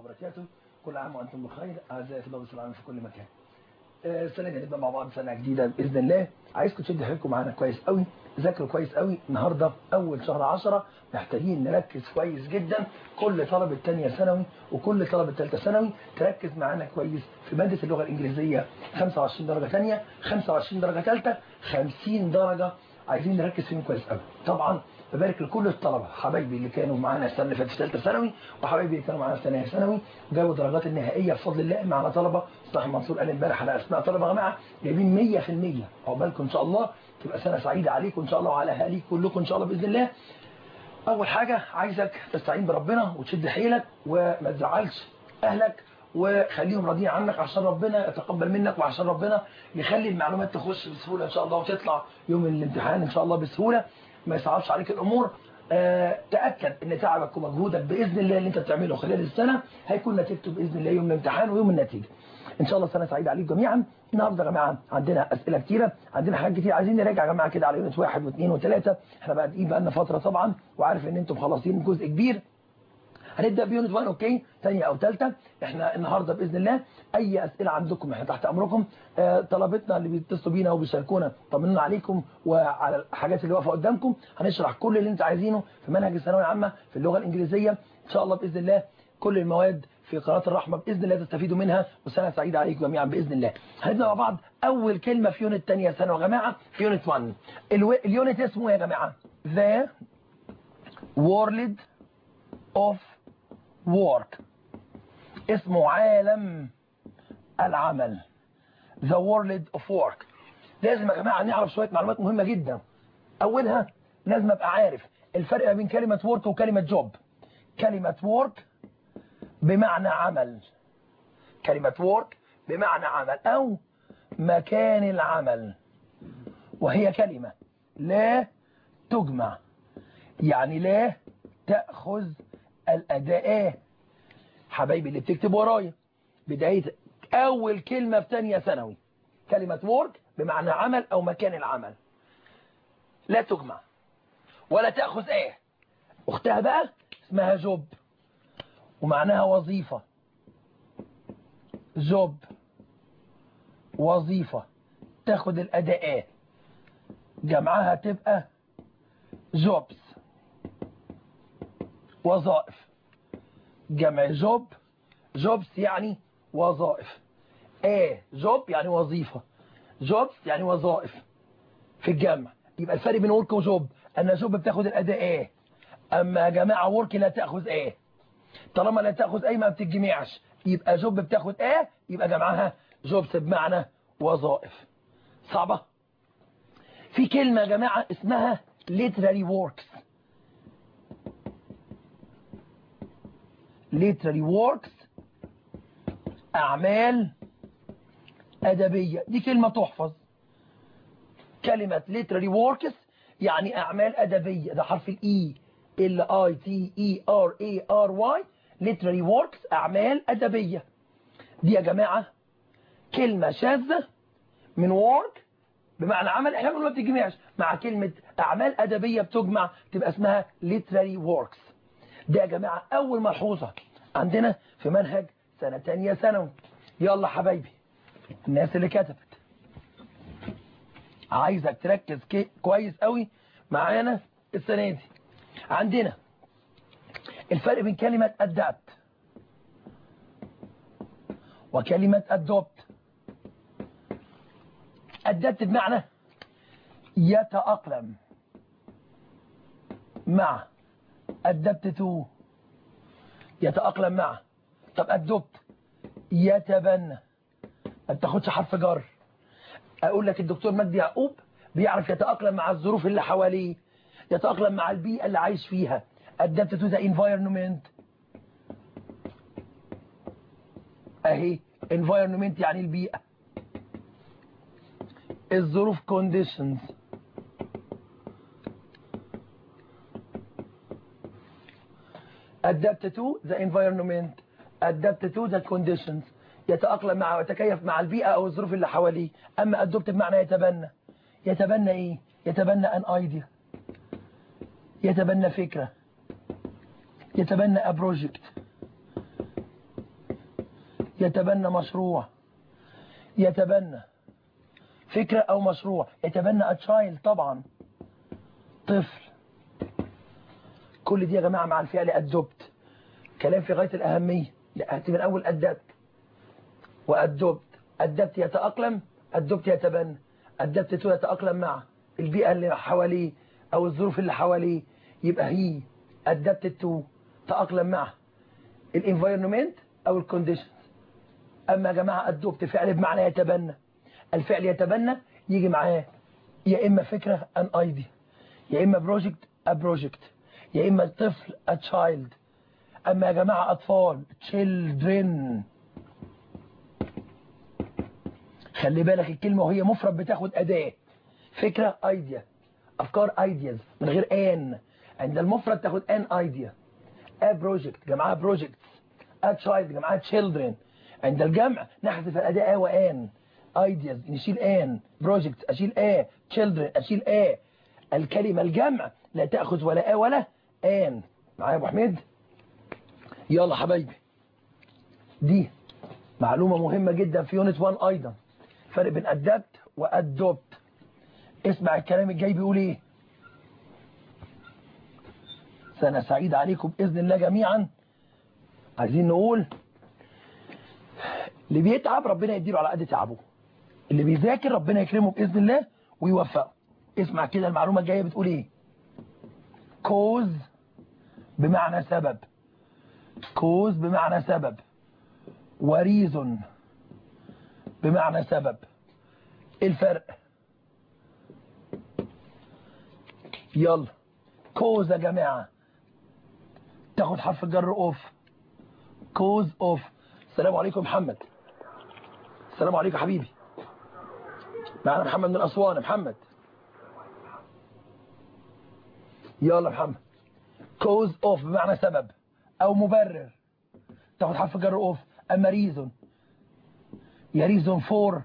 وبركاته كل عام وأنتم بخير أعزائي طلاب العالم في كل مكان آه، السنة دي هنبدأ مع بعض سنة جديدة بإذن الله عايزكم تشدوا حيلكم معانا كويس قوي ذاكروا كويس قوي النهاردة أول شهر عشرة محتاجين نركز كويس جدا كل طلبة تانية ثانوي وكل طلبة تالتة ثانوي تركز معانا كويس في مادة اللغة الإنجليزية 25 درجة ثانية 25 درجة ثالثة 50 درجة عايزين نركز فيهم كويس قوي طبعا ببارك لكل الطلبة حبايبي اللي كانوا معانا السنة اللي فاتت في ثالثه ثانوي وحبايبي اللي كانوا معانا في ثانيه ثانوي جابوا درجات النهائية بفضل الله معانا طلبة صلاح منصور قال امبارح على اسماء طلبة يا جماعة جايبين 100% عقبالكم ان شاء الله تبقى سنة سعيدة عليكم ان شاء الله وعلى اهاليكم كلكم ان شاء الله باذن الله اول حاجة عايزك تستعين بربنا وتشد حيلك وما تزعلش اهلك وخليهم راضيين عنك عشان ربنا يتقبل منك وعشان ربنا يخلي المعلومات تخش بسهولة ان شاء الله وتطلع يوم الامتحان ان شاء الله بسهولة ما يصعبش عليك الامور آه، تأكد ان تعبك ومجهودك بإذن الله اللي انت بتعمله خلال السنة هيكون نتيجته بإذن الله يوم الامتحان ويوم النتيجة ان شاء الله سنة سعيدة عليكم جميعا النهاردة يا جماعة عندنا اسئلة كتيرة عندنا حاجات كتير عايزين نراجع يا جماعة كده على يونت واحد واثنين وثلاثة احنا بقى بقى لنا فترة طبعا وعارف ان انتم خلاصين جزء كبير هنبدأ بيونت 1 اوكي ثانيه او ثالثه احنا النهاردة بإذن الله اي اسئلة عندكم احنا تحت امركم آه طلبتنا اللي بيتصلوا بينا وبيشاركونا طمنونا عليكم وعلى الحاجات اللي واقفه قدامكم هنشرح كل اللي انت عايزينه في منهج الثانويه العامه في اللغة الانجليزية ان شاء الله بإذن الله كل المواد في قناة الرحمة بإذن الله تستفيدوا منها وسنة سعيدة عليكم جميعا بإذن الله هنبدأ مع بعض أول كلمة في يونت تانية سنة يا جماعة في يونت 1 الو... اليونت اسمه إيه يا جماعة The World of Work اسمه عالم العمل The World of Work لازم يا جماعة نعرف شوية معلومات مهمة جدا أولها لازم أبقى عارف الفرق ما بين كلمة work وكلمة job كلمة work بمعنى عمل كلمة work بمعنى عمل أو مكان العمل وهي كلمة لا تجمع يعني لا تأخذ الأداء حبايبي اللي بتكتب ورايا بداية أول كلمة في تانية ثانوي كلمة work بمعنى عمل أو مكان العمل لا تجمع ولا تأخذ ايه اختها بقى اسمها جوب ومعناها وظيفة جوب وظيفة تاخد الأداء جمعها تبقى جوبس وظائف جمع جوب جوبس يعني وظائف ايه جوب يعني وظيفة جوبس يعني وظائف في الجمع يبقى الفرق بين ورك وجوب ان جوب بتاخد الاداء ايه اما يا جماعه ورك لا تاخذ ايه طالما لا تاخذ ايه ما بتتجمعش يبقى جوب بتاخد ايه يبقى جمعها جوبس بمعنى وظائف صعبه في كلمه يا جماعه اسمها literary works literary works اعمال ادبيه دي كلمه تحفظ كلمه literary works يعني اعمال ادبيه ده حرف الاي ال اي تي اي ار اي ار واي literary works اعمال ادبيه دي يا جماعه كلمه شاذه من work بمعنى عمل احنا ما بتجمعش مع كلمه اعمال ادبيه بتجمع تبقى اسمها literary works ده يا جماعه اول ملحوظه عندنا في منهج سنه ثانيه ثانوي يلا حبايبي الناس اللي كتبت عايزك تركز كويس قوي معانا السنة دي عندنا الفرق بين كلمة adapt وكلمة adopt adapt بمعنى يتأقلم مع adapt to يتأقلم مع طب adopt يتبنى ما بتاخدش حرف جر اقول لك الدكتور مجدي يعقوب بيعرف يتأقلم مع الظروف اللي حواليه يتأقلم مع البيئة اللي عايش فيها adapt to the environment اهي environment يعني البيئة الظروف conditions adapt to the environment adapt to the conditions يتأقلم مع ويتكيف مع البيئة أو الظروف اللي حواليه أما أدوبت بمعنى يتبنى يتبنى إيه؟ يتبنى أن ايديا يتبنى فكرة يتبنى a project يتبنى مشروع يتبنى فكرة او مشروع يتبنى a child طبعا طفل كل دي يا جماعة مع الفعل ادوبت كلام في غاية الأهمية لا من أول أدبت وأدبت أدبت يتأقلم أدبت يتبنى أدبت تو يتأقلم مع البيئة اللي حواليه أو الظروف اللي حواليه يبقى هي أدبت تو تأقلم مع الانفايرمنت أو الكونديشنز أما يا جماعة أدبت فعل بمعنى يتبنى الفعل يتبنى يجي معاه يا إما فكرة an idea يا إما بروجكت a project يا إما طفل a child أما يا جماعة أطفال children خلي بالك الكلمة وهي مفرد بتاخد أداة فكرة ايديا أفكار ايدياز من غير ان عند المفرد تاخد ان ايديا a project جمعها projects a child جمعها children عند الجمع نحذف الأداة وان ايدياز نشيل ان projects أشيل a children أشيل a الكلمة الجمع لا تأخذ ولا a ولا ان معايا يا أبو حميد يلا حبايبي دي معلومة مهمة جدا في يونت 1 ايضا فرق بين ادبت وادوبت اسمع الكلام الجاي بيقول ايه سنة سعيدة عليكم بإذن الله جميعا عايزين نقول اللي بيتعب ربنا يديله على قد تعبه اللي بيذاكر ربنا يكرمه بإذن الله ويوفقه اسمع كده المعلومة الجاية بتقول ايه كوز بمعنى سبب كوز بمعنى سبب وريزون بمعنى سبب ايه الفرق يلا كوز يا جماعة تاخد حرف الجر اوف كوز اوف السلام عليكم محمد السلام عليكم حبيبي معنا محمد من أسوان محمد يلا محمد كوز اوف بمعنى سبب او مبرر تاخد حرف جر اوف اما ريزون يا ريزون فور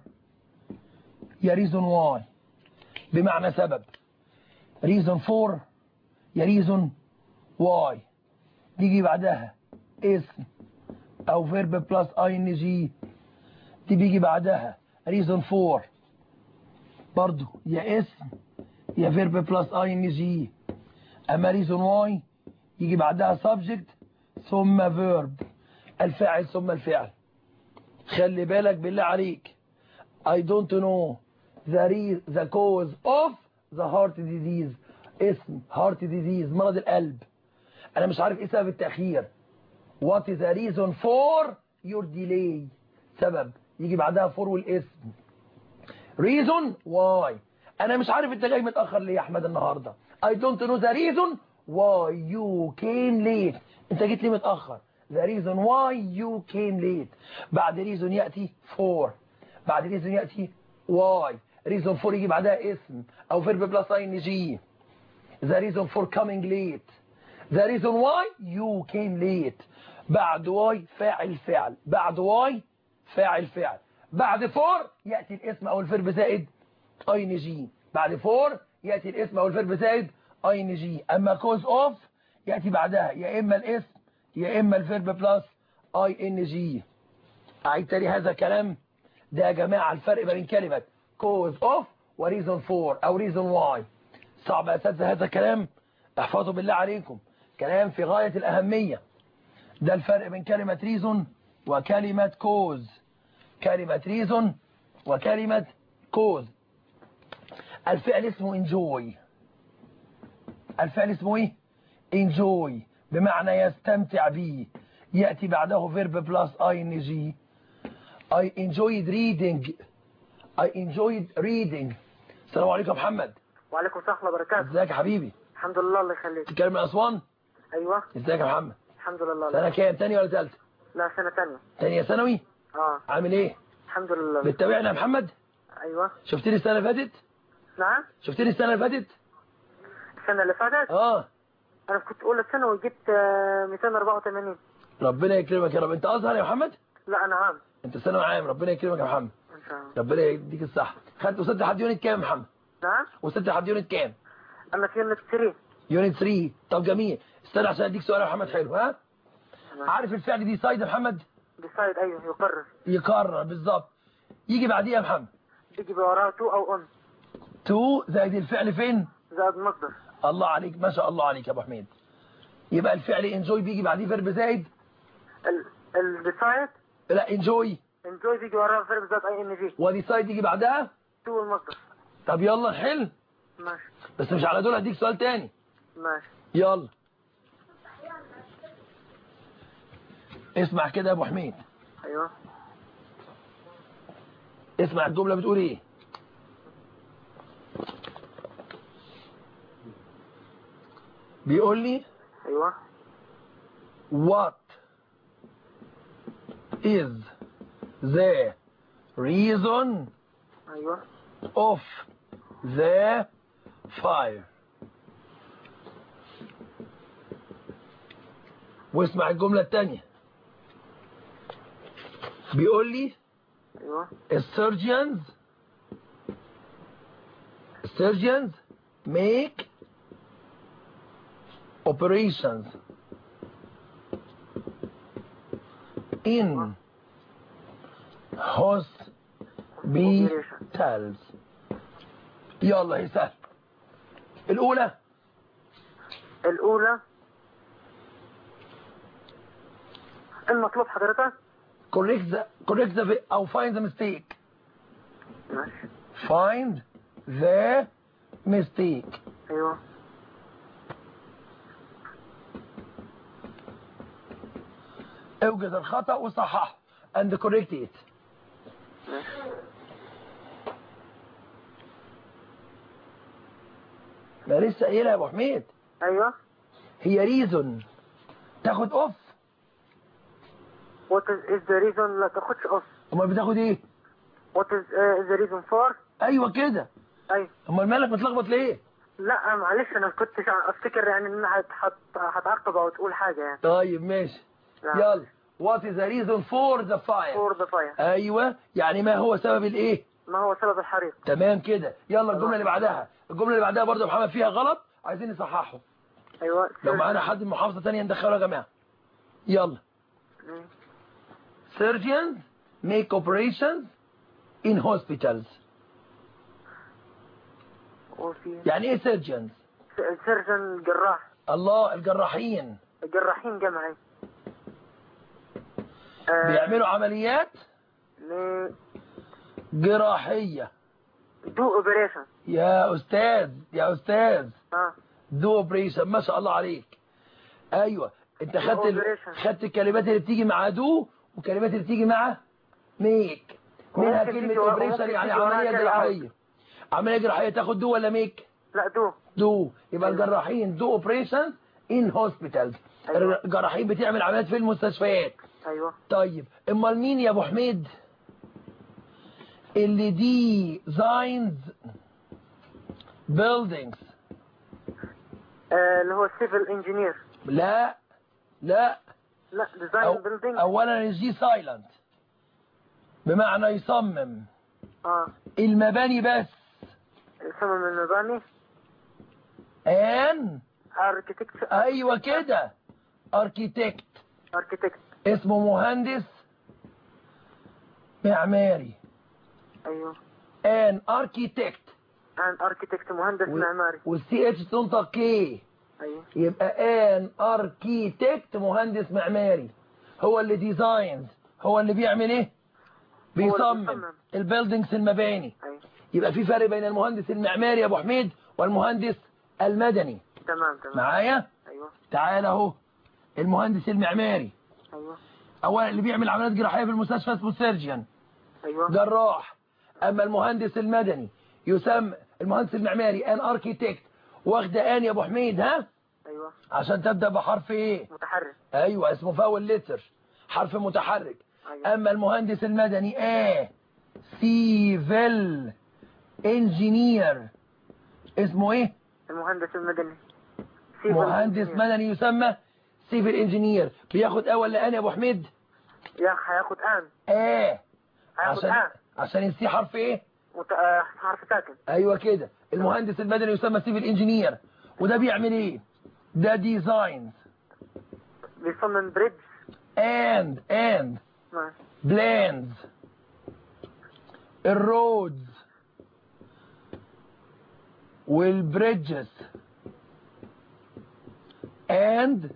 يا ريزون واي بمعنى سبب ريزون فور يا ريزون واي تيجي بعدها اسم او فيرب بلس اي ان جي دي بيجي بعدها ريزون فور برضو يا اسم يا فيرب بلس اي ان جي اما ريزون واي يجي بعدها subject ثم verb الفاعل ثم الفعل خلي بالك بالله عليك I don't know the, re the cause of the heart disease اسم heart disease مرض القلب انا مش عارف ايه سبب التأخير what is the reason for your delay سبب يجي بعدها for والاسم reason why انا مش عارف انت جاي متأخر ليه يا احمد النهاردة I don't know the reason why you came late انت جيت لي متأخر the reason why you came late بعد reason يأتي for بعد reason يأتي why reason for يجي بعدها اسم او verb plus ing the reason for coming late the reason why you came late بعد why فاعل فعل بعد why فاعل فعل بعد for يأتي الاسم او الفيرب زائد ing بعد for يأتي الاسم او الفيرب زائد ing اما cause of يأتي بعدها يا اما الاسم يا اما الفيرب بلس ing اعيد تاني هذا الكلام ده يا جماعة الفرق بين كلمة cause of و reason for او reason why صعب اساتذه هذا الكلام احفظوا بالله عليكم كلام في غاية الاهمية ده الفرق بين كلمة reason وكلمة cause كلمة reason وكلمة cause الفعل اسمه enjoy الفعل اسمه ايه enjoy بمعنى يستمتع به يأتي بعده verb plus ing I enjoyed reading I enjoyed reading السلام عليكم يا محمد وعليكم السلام ورحمة الله وبركاته ازيك يا حبيبي الحمد لله الله يخليك تتكلم من أسوان ايوه ازيك يا محمد الحمد لله سنة كام تانية ولا تالتة لا سنة تانية تانية ثانوي اه عامل ايه الحمد لله بتتابعنا يا محمد ايوه شفتني السنة اللي فاتت نعم شفتني السنة اللي فاتت السنة اللي فاتت اه انا كنت اولى ثانوي وجبت آه، 284 ربنا يكرمك يا رب انت ازهر يا محمد لا انا عام انت ثانوي عام ربنا يكرمك يا محمد ان شاء الله ربنا يديك الصحة خدت وصلت لحد يونت كام يا محمد نعم وصلت لحد يونت كام انا في يونت 3 يونت 3 طب جميل استنى عشان اديك سؤال يا محمد حلو ها تمام. عارف الفعل دي سايد يا محمد decide ايوه يقرر يقرر بالظبط يجي بعديه يا محمد بيجي وراه تو او اون تو زائد الفعل فين زائد مصدر الله عليك ما شاء الله عليك يا ابو حميد يبقى الفعل انجوي بيجي بعديه فيرب زائد ال ال decide لا انجوي enjoy بيجي وراه فيرب زائد اي ان جي وديسايد يجي بعدها تو المصدر طب يلا نحل ماشي بس مش على دول هديك سؤال تاني ماشي يلا اسمع كده يا ابو حميد ايوه اسمع الجمله بتقول ايه بيقول لي ايوه what is the reason ايوه of the fire واسمع الجملة التانية بيقول لي ايوه surgeons surgeons make operations in hospitals يلا يا سهل الأولى الاولى المطلوب حضرتك correct the correct the أو find the mistake ماشي find the mistake ايوه اوجد الخطأ وصححه and correct it ماشي ما لسه قايلها يا ابو حميد ايوه هي ريزون تاخد اوف what is, is the reason لا تاخدش اوف امال بتاخد ايه what is uh, the reason for ايوه كده ايوه امال مالك متلخبط ليه لا معلش انا كنت افتكر يعني ان انا هت- هت- هتعقب او تقول حاجه يعني طيب ماشي لا. يلا what is the reason for the fire for the fire ايوه يعني ما هو سبب الايه ما هو سبب الحريق تمام كده يلا الجمله اللي بعدها الجمله اللي بعدها برضه يا محمد فيها غلط عايزين نصححه ايوه لو معانا حد من محافظه ثانيه ندخله يا جماعه يلا مم. surgeons make operations in hospitals وفي يعني ايه surgeons سيرجن جراح الله الجراحين جراحين جمعي آه، بيعملوا عمليات ل- جراحيه دو اوبريشن يا استاذ يا استاذ اه دو اوبريشن ما شاء الله عليك ايوه انت خدت ال... operation. خدت الكلمات اللي بتيجي مع دو والكلمات اللي بتيجي مع ميك منها ممكن كلمه تيجي ورا- اوبريشن ممكن يعني تيجي وراها عمليه كده جراحيه عمليه جراحيه تاخد دو ولا ميك لا دو دو يبقى الجراحين دو اوبريشن ان هوسبيتالز أيوة. الجراحين بتعمل عمليات في المستشفيات ايوه طيب امال مين يا ابو حميد اللي دي زاينز بيلدينجز آه، اللي هو السيفل انجينير لا لا لا ديزاين أو بيلدينج اولا الجي سايلنت بمعنى يصمم اه المباني بس صمم المباني ان اركتكت ايوه كده اركيتكت اركتكت اسمه مهندس معماري ايوه ان اركيتكت ان اركتكت مهندس معماري والسي اتش تنطق كي ايوه يبقى ان اركيتكت مهندس معماري هو اللي ديزاينز هو اللي بيعمل ايه بيصمم بيصمم. البيلدينجز المباني ايوه يبقى في فرق بين المهندس المعماري يا ابو حميد والمهندس المدني تمام تمام معايا ايوه تعال اهو المهندس المعماري ايوه اولا اللي بيعمل عمليات جراحيه في المستشفى اسمه سيرجيان ايوه جراح اما المهندس المدني يسمى المهندس المعماري ان اركيتكت واخده ان يا ابو حميد ها ايوه عشان تبدا بحرف ايه متحرك ايوه اسمه فاول لتر حرف متحرك ايوه اما المهندس المدني ا سيفل انجينير اسمه ايه المهندس المدني civil مهندس engineer. مدني يسمى سيفل انجينير بياخد اول لان يا ابو حميد يا هياخد ان ا هياخد عشان ان عشان السي حرف ايه مت... آه، حرف ساكن ايوه كده المهندس المدني يسمى سيفل انجينير وده بيعمل ايه ده ديزاين بيصمم بريدج اند اند ماشي بلانز الرودز والبريدجز and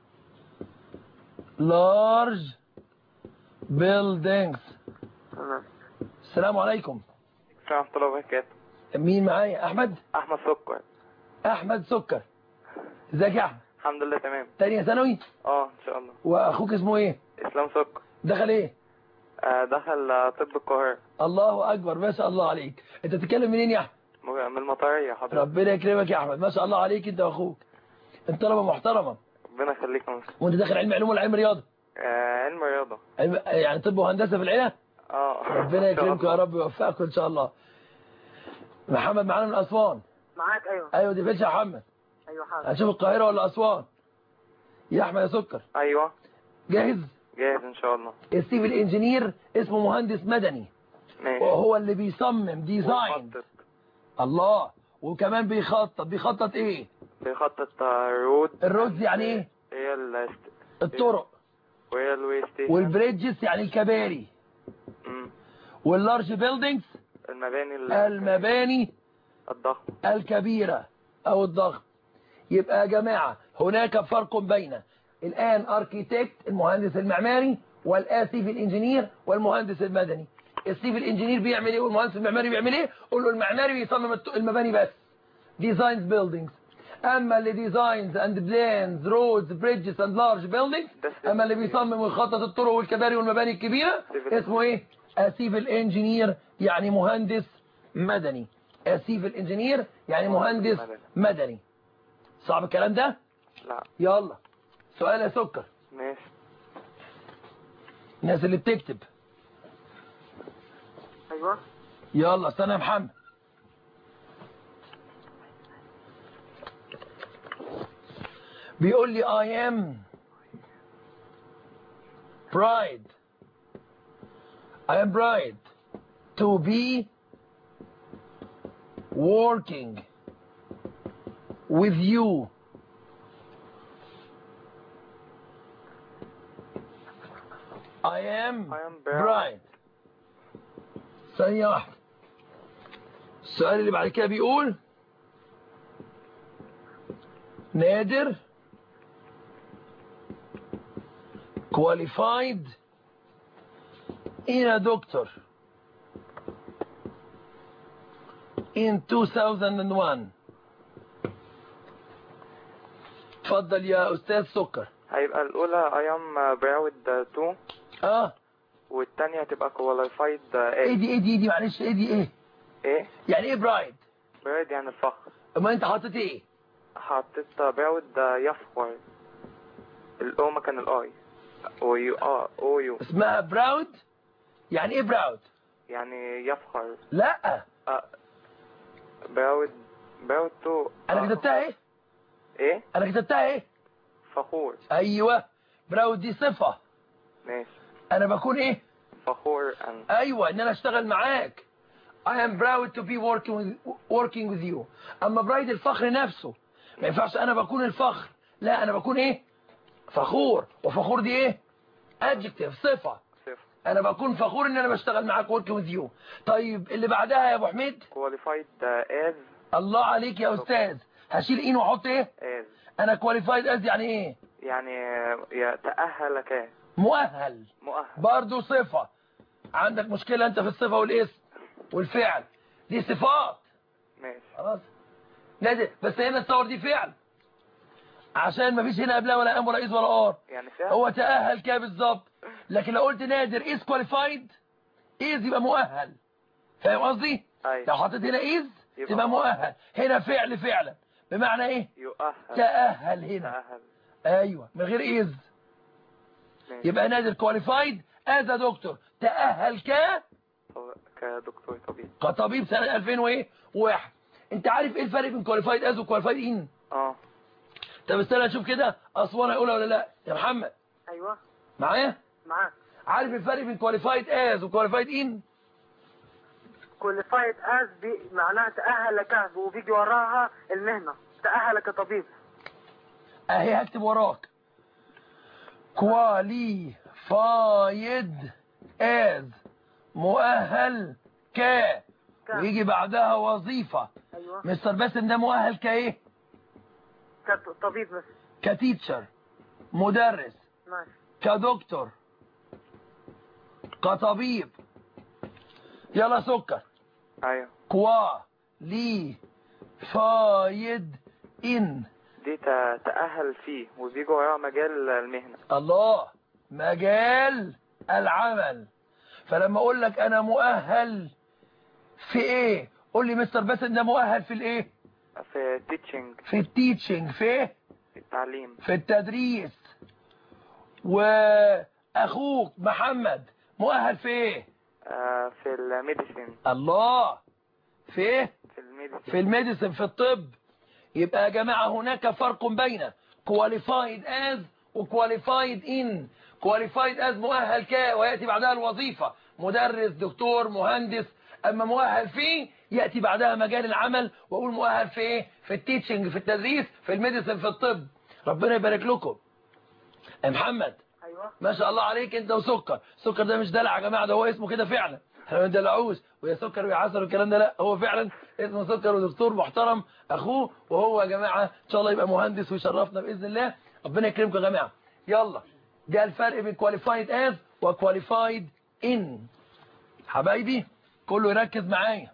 large buildings تمام السلام عليكم السلام ورحمة الله وبركاته مين معايا احمد أحمد سكر احمد سكر ازيك يا احمد الحمد لله تمام تانية ثانوي اه إن شاء الله واخوك اسمه ايه إسلام سكر دخل ايه آه دخل آه، طب القاهرة الله اكبر ما شاء الله عليك انت بتتكلم منين يا احمد م- من المطرية حضرتك ربنا يكرمك يا احمد ما شاء الله عليك انت واخوك انت طلبه محترمه ربنا يخليك يا مصر وانت داخل علم علوم ولا علم رياضه آه علم رياضة علم يعني طب وهندسه في العيله اه ربنا إن شاء يكرمكم يا الله. رب ويوفقكم ان شاء الله محمد معانا من اسوان معاك ايوه ايوه دي فيش يا محمد ايوه حاضر هنشوف القاهره ولا اسوان يا احمد يا سكر أيوه جاهز جاهز إن شاء الله السيفل انجينير اسمه مهندس مدني ماشي وهو اللي بيصمم ديزاين بيخطط الله وكمان بيخطط بيخطط ايه بيخطط آه، رود الرودز يعني ايه هي ال الطرق وهي الوي ستيشن والبريدجز يعني الكباري مم. واللارج بيلدينجز المباني ال- المباني الضخمة الكبيرة أو الضخم يبقى يا جماعة هناك فرق بين الآن أركيتكت المهندس المعماري والآن سيفل انجينير والمهندس المدني السيفل انجينير بيعمل ايه والمهندس المعماري بيعمل ايه قول له المعماري بيصمم الت- المباني بس ديزاينز بيلدينجز اما اللي ديزاينز اند بلانز رودز بريدجز اند لارج بيلدينجز اما اللي بيصمم ويخطط الطرق والكباري والمباني الكبيرة اسمه ايه سيفل انجينير يعني مهندس مدني سيفل انجينير يعني مهندس مدني صعب الكلام ده لا يلا سؤال يا سكر ماشي الناس اللي بتكتب ايوه يلا استنى يا محمد بيقول لي I am bride I am bride to be working with you I am I am bride bride. ثانية واحدة السؤال اللي بعد كده بيقول نادر qualified in a doctor in 2001 اتفضل يا استاذ سكر هيبقى الأولى I am proud to اه والتانية هتبقى qualified ايه A دي ايه دي إيه دي معلش ايه دي ايه ايه يعني ايه برايد براود يعني الفخر اما انت حاطط ايه حطيت براود يفخر الأو مكان الآي ويو اه او يو اسمها براود يعني ايه براود يعني يفخر لا آه. براود براود تو انا كتبتها ايه ايه انا كتبتها ايه فخور ايوه براود دي صفة ماشي انا بكون ايه فخور ان ايوه ان انا اشتغل معاك I am proud to be working with, working with you اما برايد الفخر نفسه ما ينفعش انا بكون الفخر لا انا بكون ايه فخور وفخور دي ايه adjective صفة صفر انا بكون فخور ان انا بشتغل معاك working with you طيب اللي بعدها يا ابو حميد كواليفايد از الله عليك يا استاذ هشيل ان واحط ايه از انا كواليفايد از يعني ايه يعني يتأهل ك مؤهل مؤهل برضه صفة عندك مشكلة انت في الصفة والاسم والفعل دي صفات ماشي خلاص نادر بس هنا التصور دي فعل عشان ما فيش هنا قبلها ولا ام ولا از ولا ار يعني فعل هو تأهل كده بالظبط لكن لو قلت نادر از كواليفايد از يبقى مؤهل فاهم قصدي أيوة. لو حطيت هنا از يبقى تبقى مؤهل. مؤهل هنا فعل فعلا بمعنى ايه يؤهل تأهل هنا تأهل ايوه من غير از ماشي. يبقى نادر كواليفايد از دكتور تأهل ك طب- كدكتور طبيب كطبيب سنة 2000 وايه واحد انت عارف ايه الفرق بين كواليفايد از وكواليفايد ان اه طب استنى اشوف كده اسوان هيقولها ولا لا يا محمد ايوه معايا معاك عارف الفرق بين كواليفايد از وكواليفايد ان كواليفايد از دي معناها تأهل لك وبيجي وراها المهنة تأهل كطبيب اهي هكتب وراك كواليفايد qualified as مؤهل ك كام ويجي بعدها وظيفة ايوه مستر باسم ده مؤهل كايه كطبيب بس كتيتشر مدرس ماشي كدكتور كطبيب يلا سكر ايوه كوا لي فايد ان دي ت- تأهل فيه وبيجي وراه مجال المهنة الله مجال العمل فلما اقول لك انا مؤهل في ايه قول لي مستر باسم ده مؤهل في الايه في تيتشنج في التيتشنج في إيه؟ في التعليم في التدريس واخوك محمد مؤهل في ايه آه، في الميديسين الله في ايه في الميديسين في الميديسن في الطب يبقى يا جماعة هناك فرق بين qualified as و qualified in qualified as مؤهل ك ويأتي بعدها الوظيفة مدرس دكتور مهندس أما مؤهل فيه يأتي بعدها مجال العمل وأقول مؤهل في ايه في التيتشنج في التدريس في الميديسن في الطب ربنا يبارك لكم يا محمد ايوه ما شاء الله عليك انت وسكر سكر ده مش دلع يا جماعه ده هو اسمه كده فعلا احنا ما ندلعوش ويا سكر ويا عسل والكلام ده لا هو فعلا اسمه سكر ودكتور محترم اخوه وهو يا جماعه ان شاء الله يبقى مهندس ويشرفنا باذن الله ربنا يكرمكم يا جماعه يلا ده الفرق بين كواليفايد از وكواليفايد ان حبايبي كله يركز معايا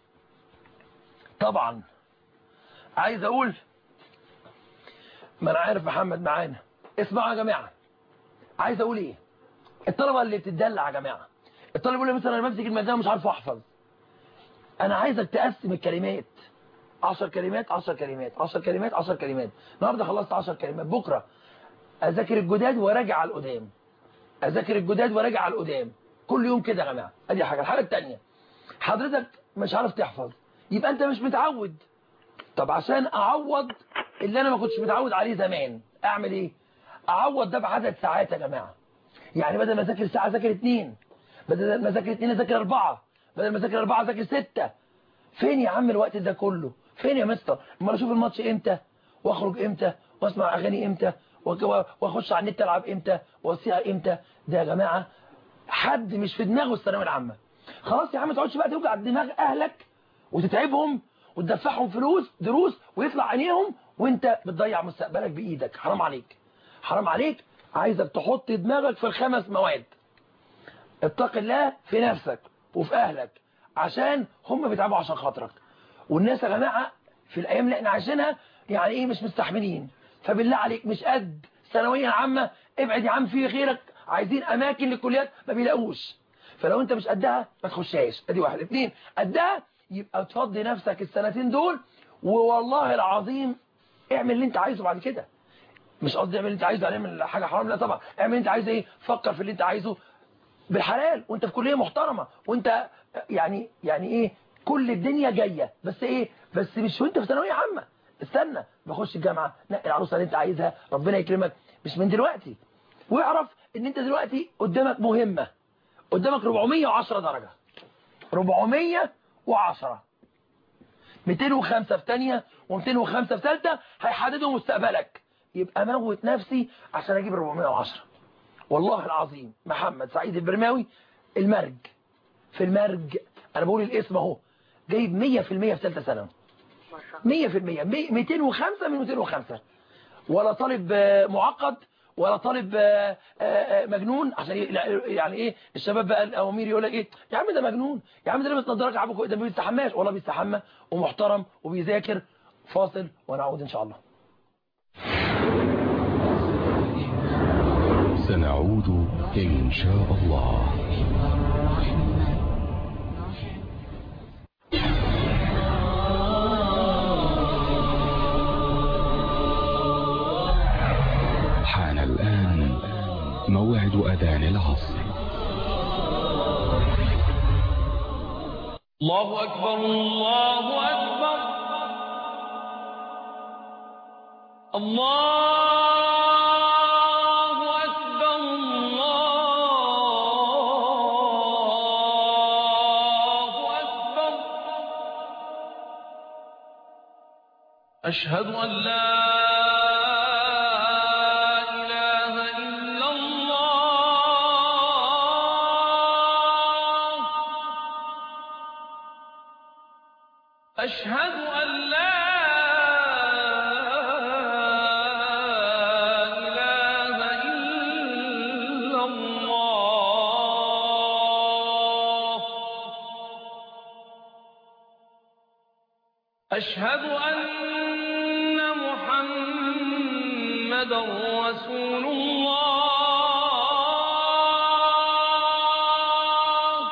طبعا عايز اقول ما انا عارف محمد معانا اسمعوا يا جماعه عايز اقول ايه الطلبه اللي بتدلع يا جماعه الطالب يقول لي مثلا انا بمسك المادة مش عارف احفظ انا عايزك تقسم الكلمات 10 كلمات 10 كلمات 10 كلمات 10 كلمات النهارده خلصت 10 كلمات بكره اذاكر الجداد وراجع على القدام اذاكر الجداد وراجع على القدام كل يوم كده يا جماعه ادي حاجه الحاجه الثانيه حضرتك مش عارف تحفظ يبقى انت مش متعود طب عشان اعوض اللي انا ما كنتش متعود عليه زمان اعمل ايه اعوض ده بعدد ساعات يا جماعه يعني بدل ما اذاكر ساعه اذاكر اثنين بدل ما اذاكر اثنين اذاكر اربعه بدل ما اذاكر اربعه اذاكر سته فين يا عم الوقت ده كله فين يا مستر امال اشوف الماتش امتى واخرج امتى واسمع اغاني امتى وك- واخش على النت العب امتى واصيع امتى ده يا جماعه حد مش في دماغه الثانويه العامه خلاص يا عم ما تقعدش بقى توجع دماغ اهلك وتتعبهم وتدفعهم فلوس دروس ويطلع عينيهم وانت بتضيع مستقبلك بايدك حرام عليك حرام عليك عايزك تحط دماغك في الخمس مواد اتق الله في نفسك وفي اهلك عشان هم بيتعبوا عشان خاطرك والناس يا جماعه في الايام اللي احنا عايشينها يعني ايه مش مستحملين فبالله عليك مش قد ثانويه عامه ابعد يا عم في غيرك عايزين اماكن للكليات ما بيلاقوش فلو انت مش قدها ما تخشهاش ادي واحد اتنين قدها يبقى تفضي نفسك السنتين دول ووالله العظيم اعمل اللي انت عايزه بعد كده مش قصدي اعمل اللي انت عايزه يعني اعمل حاجه حرام لا طبعا اعمل اللي انت عايزه ايه فكر في اللي انت عايزه بالحلال وانت في كليه محترمه وانت يعني يعني ايه كل الدنيا جايه بس ايه بس مش وانت في ثانويه عامه استنى بخش الجامعه نقي العروسه اللي انت عايزها ربنا يكرمك مش من دلوقتي واعرف ان انت دلوقتي قدامك مهمه قدامك 410 درجه 410 205 في ثانيه و205 في ثالثه هيحددوا مستقبلك يبقى موت نفسي عشان اجيب 410 والله العظيم محمد سعيد البرماوي المرج في المرج انا بقول الاسم اهو جايب 100% في ثالثه ثانوي ما شاء الله 100% 205 من 205 ولا طالب آه، معقد ولا طالب آه، آه، آه، مجنون عشان ي- يعني ايه الشباب بقى الاوامير يقول لك ايه يا عم ده مجنون يا عم ده لابس نظارات عبوك ده ما بيستحماش والله بيستحمى ومحترم وبيذاكر فاصل ونعود ان شاء الله سنعود إن شاء الله حان الآن موعد أذان العصر الله أكبر الله أكبر الله أكبر الله أكبر أشهد أن لا إله إلا الله أشهد أن لا إله إلا الله أشهد أن محمدا رسول الله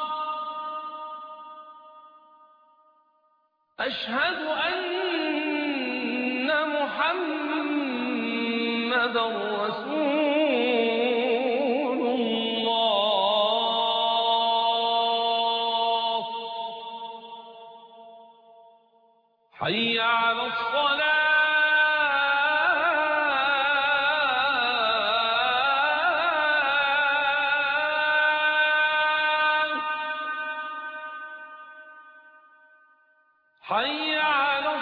أشهد أن محمدا رسول الله حي على الصلاة حي على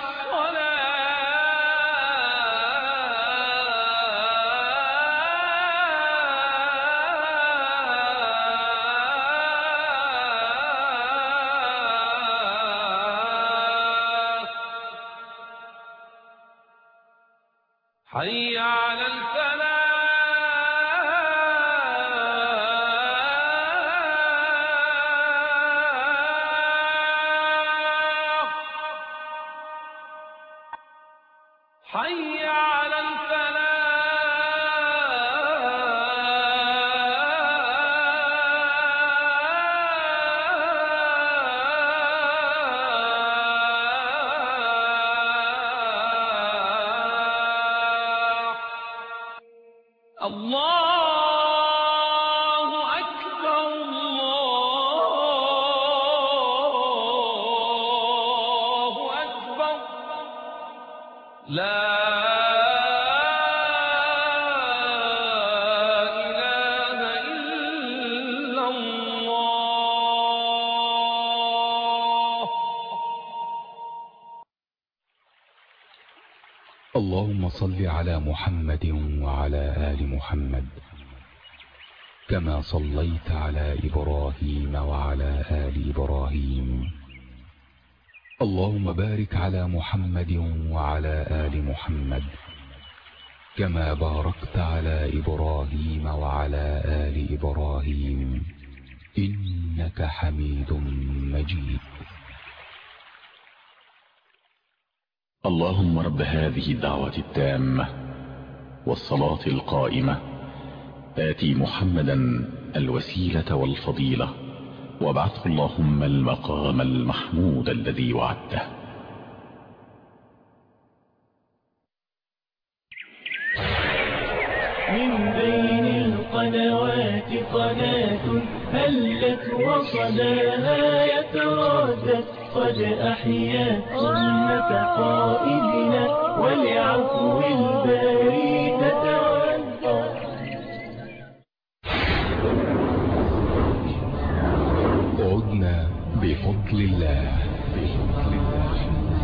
الصلاة حي على الفلاح حي على الفلاح الله أكبر الله أكبر لا إله إلا الله اللهم صل على محمد وعلى آل محمد كما صليت على إبراهيم وعلى آل إبراهيم اللهم بارك على محمد وعلى آل محمد كما باركت على إبراهيم وعلى آل إبراهيم إنك حميد مجيد اللهم رب هذه الدعوة التامة والصلاة القائمة آتي محمدا الوسيلة والفضيلة وابعثه اللهم المقام المحمود الذي وعدته من بين القنوات قناة هلت وصداها يتردد قد أحيا سنة قائدنا ولعفو الباري تتودد عدنا بفضل الله بفضل الله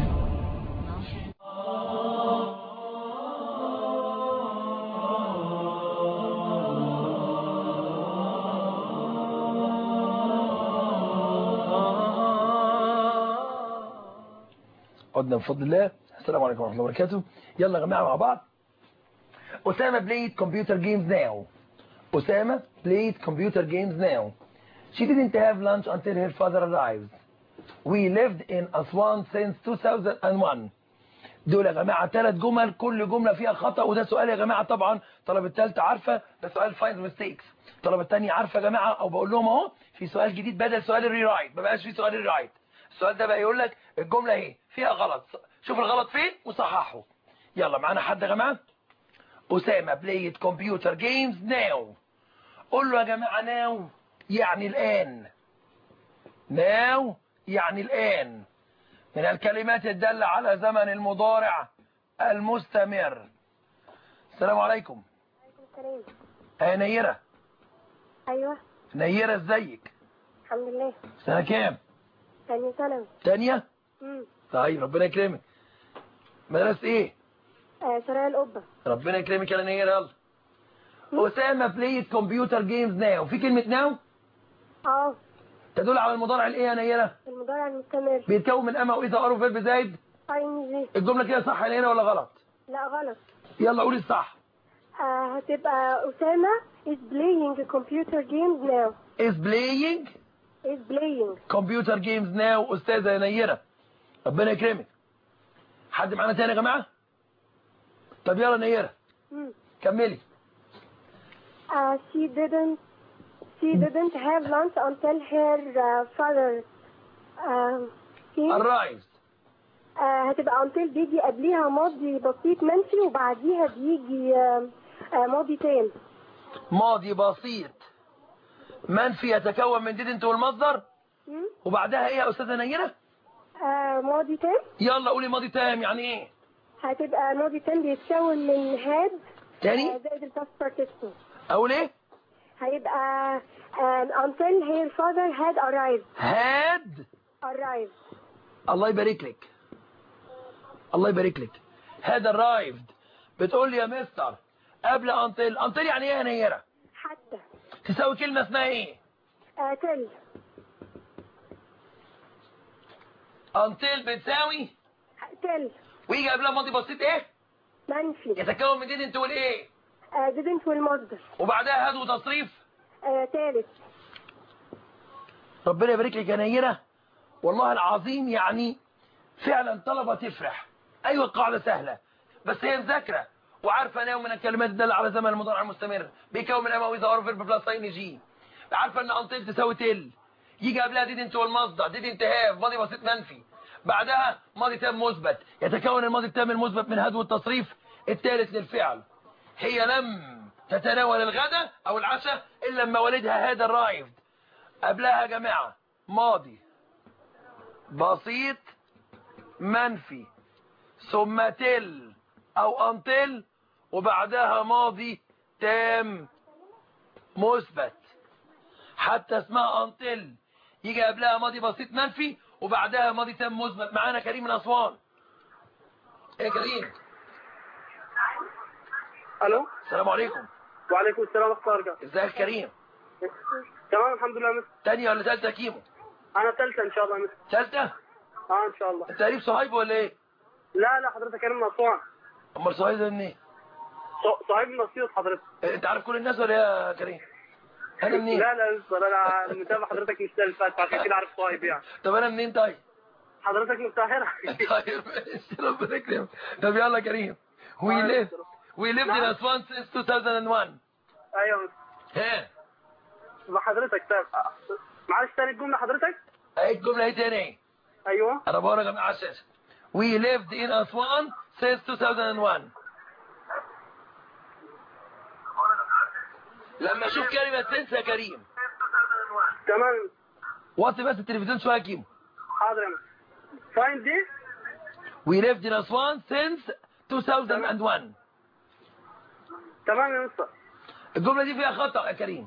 عدنا بفضل الله السلام عليكم ورحمة الله وبركاته يلا يا جماعة مع بعض أسامة played computer games now أسامة played computer games now She didn't have lunch until her father arrived We lived in Aswan since 2001 دول يا جماعة ثلاث جمل كل جملة فيها خطأ وده سؤال يا جماعة طبعا طلب الثالثة عارفة ده سؤال find mistakes طلب الثانية عارفة يا جماعة أو بقول لهم أهو في سؤال جديد بدل سؤال الريرايت ما بقاش في سؤال الريرايت السؤال ده بقى يقول لك الجملة اهي فيها غلط شوف الغلط فين وصححه يلا معانا حد يا جماعة أسامة بلايد كمبيوتر جيمز ناو قول له يا جماعة ناو يعني الآن ناو يعني الآن من الكلمات الدالة على زمن المضارع المستمر السلام عليكم كريم يا نيرة ايوه نيرة ازيك الحمد لله سنة كام ثاني ثانوي تانية امم طيب ربنا يكرمك مدرسة ايه آه شارع القبه ربنا يكرمك يا نيرة يلا أسامة بلايد كمبيوتر جيمز ناو في كلمة ناو اه تدل على المضارع الايه يا نيره المضارع المستمر بيتكون من اما واذا ار وفيرب زايد اي ان جي الجمله كده صح يا نيره ولا غلط لا غلط يلا قولي الصح آه هتبقى أسامة is playing computer games now is playing is playing computer games now استاذه نيره ربنا يكرمك حد معانا تاني يا جماعه طب يلا نيره مم. كملي Uh, she didn't she didn't have lunch until her uh, father um, came. arrived uh, هتبقى until بيجي قبليها ماضي بسيط منفي وبعديها بيجي uh, uh, ماضي تام ماضي بسيط منفي يتكون من didn't والمصدر مم؟ وبعدها ايه يا استاذه نيره uh, ماضي تام يلا قولي ماضي تام يعني ايه هتبقى ماضي تام بيتكون من had تاني uh, زائد الباست participle اقول ايه هيبقى um, until her father had arrived had arrived الله يبارك لك الله يبارك لك had arrived بتقول لي يا مستر قبل انطل انطل يعني ايه يا نيره حتى تساوي كلمه اسمها ايه uh, till انطل بتساوي till ويجي قبلها ماضي بسيط ايه منفي يتكون من didn't والايه uh, didn't والمصدر وبعدها had وتصريف uh, ثالث ربنا يبارك لك يا نيره والله العظيم يعني فعلا طلبه تفرح ايوه القاعده سهله بس هي مذاكره وعارفه انه من الكلمات الداله على زمن المضارع المستمر بيكون من اما واذا ار فيرب بلس ان جي عارفه ان انطل تساوي تل يجي قبلها didn't والمصدر didn't have ماضي بسيط منفي بعدها ماضي تام مثبت يتكون الماضي التام المثبت من هد والتصريف الثالث للفعل هي لم تتناول الغداء او العشاء الا لما والدها هذا الرايفد قبلها يا جماعه ماضي بسيط منفي ثم تل او انطل وبعدها ماضي تام مثبت حتى اسمها انطل يجي قبلها ماضي بسيط منفي وبعدها ماضي تام مثبت معانا كريم من اسوان ايه يا كريم الو السلام عليكم وعليكم السلام ورحمه الله وبركاته ازيك يا كريم تمام الحمد لله يا مستر تانية ولا تالتة كيمو انا ثالثه ان شاء الله يا مستر تالتة اه ان شاء الله انت قريب صهيب ولا ايه لا لا حضرتك انا من اسوان امال صهيب ده منين ص- صهيب من اسيوط حضرتك إيه، انت عارف كل الناس ولا إيه يا كريم انا منين لا لا يا مستر انا متابع حضرتك مش اللي فات عشان كده عارف صهيب يعني طب انا منين طيب حضرتك من القاهره طيب ماشي ربنا يكرمك طب يلا يا كريم we live we lived in نعم. Aswan since 2001 ايوه يا مستر ها مع حضرتك طيب معلش تاني الجمله حضرتك ايه الجمله ايه تاني ايوه انا بقول لك على الشاشه we lived in Aswan since 2001 لما اشوف كلمه تنسى يا كريم تمام وطي بس التلفزيون شويه يا كيمو حاضر يا مستر فاين دي we lived in Aswan since 2001 تمام يا مستر الجمله دي فيها خطا يا كريم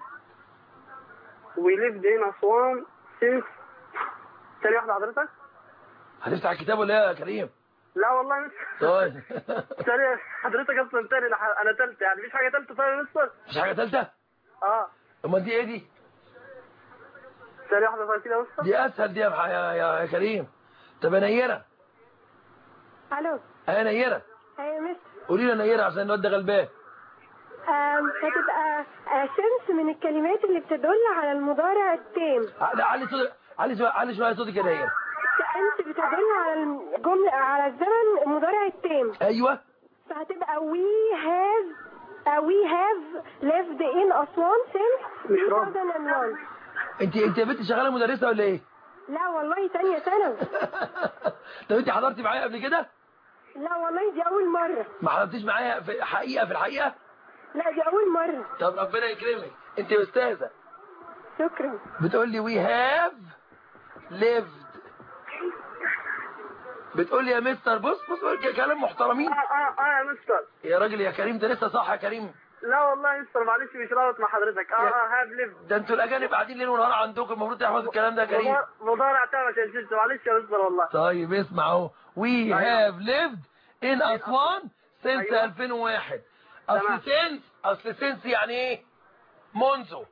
We lived in Aswan since ثانية واحدة حضرتك؟ هتفتح الكتاب ولا ايه يا كريم لا والله يا مستر طيب ثانية حضرتك اصلا تاني أنا- انا تالتة يعني مفيش حاجة تالتة طيب يا مستر؟ مش حاجه ثالثه اه امال دي ايه دي ثانية واحدة طيب كده يا مستر؟ دي اسهل دي يا مح- يا, يا, يا كريم طب يا نيره الو يا نيره ايوه يا مستر قولي لي نيره عشان الواد ده غلبان آم، هتبقى آه، شمس من الكلمات اللي بتدل على المضارع التام ع- لا، علي صوت علي شويه علي شويه صوتك يا نيره شمس بتدل على الجملة على الزمن المضارع التام ايوه فهتبقى we have uh, we have lived in أسوان since مش راضي. 2001 انت انت يا بنتي شغاله مدرسه ولا ايه لا والله تانية ثانوي طب انت حضرتي معايا قبل كده لا والله دي أول مرة ما حضرتيش معايا في حقيقه في الحقيقه لا دي أول مرة طب ربنا يكرمك انت استاذه شكرا بتقول لي we have lived بتقول لي يا مستر بص بص بص، كلام محترمين اه اه اه يا مستر يا راجل يا كريم ده لسه صح يا كريم لا والله يا مستر معلش مش رابط مع حضرتك اه اه هاف ليفد ده انتوا الاجانب قاعدين ليل ونهار عندكم المفروض تحفظوا الكلام ده يا كريم مضارع تام عشان شلت معلش يا مستر والله طيب اسمع اهو we have lived in أسوان since أيوة. 2001 اصل تمام. since اصل since يعني ايه منذ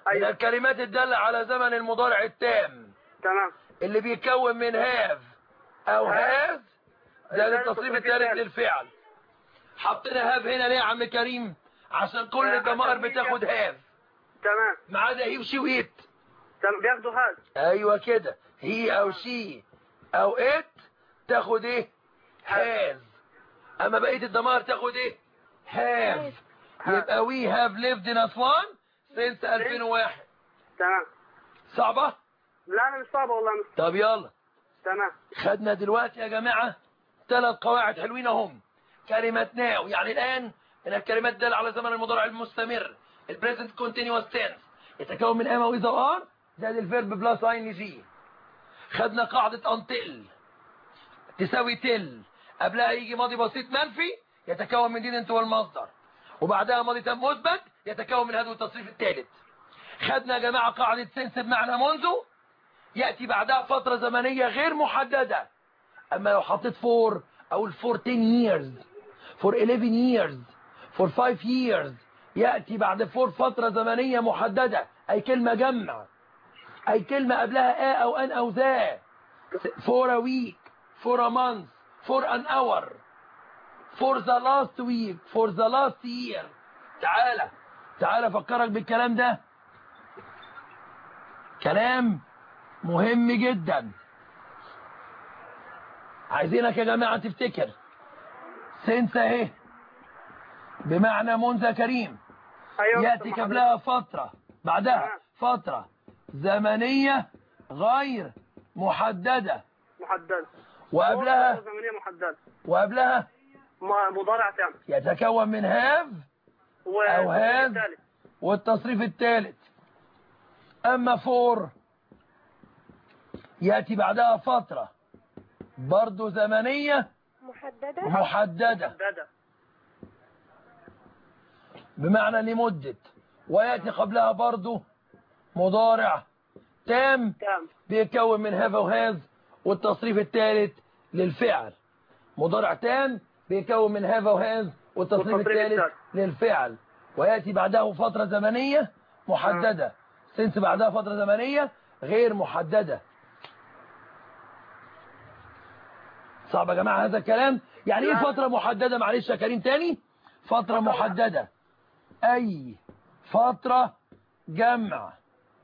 من ايوه الكلمات الدالة على زمن المضارع التام تمام اللي بيتكون من هاف او هاز ده ده التصريف التصريف الثالث الثالث. للفعل حطينا هاف هنا ليه يا عم كريم عشان كل آه، الضمائر عشان هي- بتاخد هاف تمام ما عدا هي وشي وإت تمام بياخدوا هذا ايوه كده هي او شي او ات تاخد ايه هاز اما بقيه الضمائر تاخد ايه هاف يبقى وي هاف ليفد ان اسوان سنس 2001 تمام صعبه لا انا مش صعبه والله مش طب يلا تمام خدنا دلوقتي يا جماعه ثلاث قواعد حلوين اهم كلمه ناو يعني الان من الكلمات دالة على زمن المضارع المستمر البريزنت كونتينيوس تنس يتكون من ام واذا وار زائد الفيرب بلس اين جي خدنا قاعدة انتل تساوي تل قبلها يجي ماضي بسيط منفي يتكون من دين انت والمصدر وبعدها ماضي تم مثبت يتكون من هذا التصريف الثالث خدنا يا جماعة قاعدة سنس بمعنى منذ يأتي بعدها فترة زمنية غير محددة أما لو حطيت فور أو الفور 10 years for 11 years for 5 years يأتي بعد فور فترة زمنية محددة أي كلمة جمع أي كلمة قبلها آ أو أن أو ذا for a week for a month for an hour for the last week for the last year تعالى تعالى أفكرك بالكلام ده كلام مهم جدا عايزينك يا جماعة تفتكر سنس اهي بمعنى منذ كريم ايوه يأتي قبلها فترة بعدها فترة زمنية غير محددة محدد وقبلها زمنيه محدده وقبلها م- مضارع تام يتكون من هاف و- أو هذا. والثالث. والتصريف الثالث أما فور يأتي بعدها فترة برضو زمنية محددة محددة محدده بمعنى لمدة ويأتي قبلها برضو مضارع تام تام بيتكون من هاف وهاز والتصريف الثالث للفعل مضارع تام بيتكون من هاف وهاز والتصريف والتصريف الثالث الثالث. للفعل ويأتي بعده فترة زمنية محددة سنس بعدها فترة زمنية غير محددة صعب يا جماعة هذا الكلام يعني ايه لا. فترة محددة معلش يا كريم تاني فترة محددة اي فترة جمع